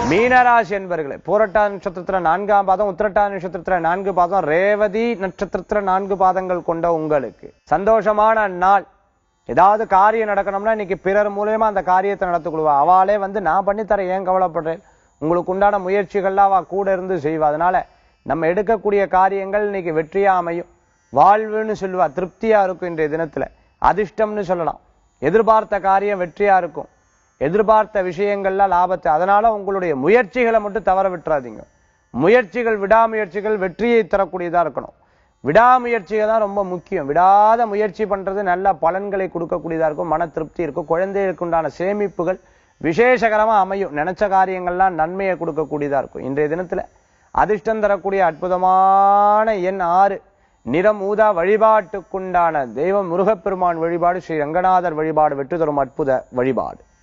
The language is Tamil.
மீனராசி என்பர்களே பூரட்டா நட்சத்திரத்துல நான்காம் பாதம் உத்திரட்டா நட்சத்திரத்துல நான்கு பாதம் ரேவதி நட்சத்திரத்துல நான்கு பாதங்கள் கொண்ட உங்களுக்கு சந்தோஷமான நாள் ஏதாவது காரியம் நடக்கணும்னா இன்னைக்கு பிறர் மூலியமா அந்த காரியத்தை நடத்திக்கொள்வா அவளே வந்து நான் பண்ணித்தரேன் ஏன் கவலைப்படுறேன் உங்களுக்கு உண்டான முயற்சிகள்லாம் அவ கூட இருந்து செய்வா அதனால நம்ம எடுக்கக்கூடிய காரியங்கள் இன்னைக்கு வெற்றியா அமையும் வாழ்வுன்னு சொல்லுவா திருப்தியா இருக்கும் இன்றைய தினத்துல அதிர்ஷ்டம்னு சொல்லலாம் எதிர்பார்த்த காரியம் வெற்றியா இருக்கும் எதிர்பார்த்த விஷயங்கள்ல லாபத்தை அதனால உங்களுடைய முயற்சிகளை மட்டும் தவற விட்டுறாதீங்க முயற்சிகள் விடாமுயற்சிகள் வெற்றியை தரக்கூடியதா இருக்கணும் விடாமுயற்சிகள் தான் ரொம்ப முக்கியம் விடாத முயற்சி பண்றது நல்ல பலன்களை கொடுக்கக்கூடியதா இருக்கும் மன திருப்தி இருக்கும் குழந்தைகளுக்கு உண்டான சேமிப்புகள் விசேஷகரமா அமையும் நினைச்ச காரியங்கள்லாம் நன்மையை கொடுக்கக்கூடியதா இருக்கும் இன்றைய தினத்துல அதிர்ஷ்டம் தரக்கூடிய அற்புதமான எண் ஆறு நிறம் ஊதா வழிபாட்டுக்குண்டான தெய்வம் முருகப்பெருமான் வழிபாடு ஸ்ரீ ரங்கநாதர் வழிபாடு வெற்றி தரும் அற்புத வழிபாடு